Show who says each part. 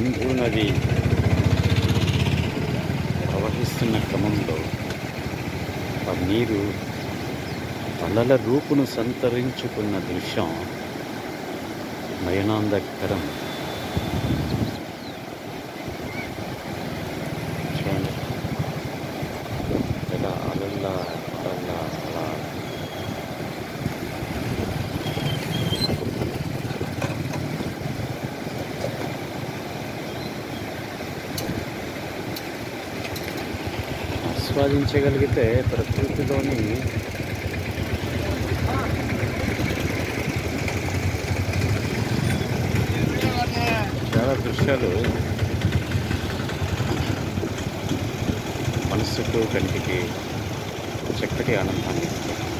Speaker 1: సింధు నది ప్రవహిస్తున్న క్రమంలో ఆ నీరు అలల రూపును సంతరించుకున్న దృశ్యం నయనాందకరం చూడండి ఎలా అలల్లా అలల్లా అలా ఆస్వాదించగలిగితే ప్రకృతిలోని చాలా దృశ్యాలు మనస్సుకు కంటికి చక్కటి ఆనందాన్ని ఇస్తాయి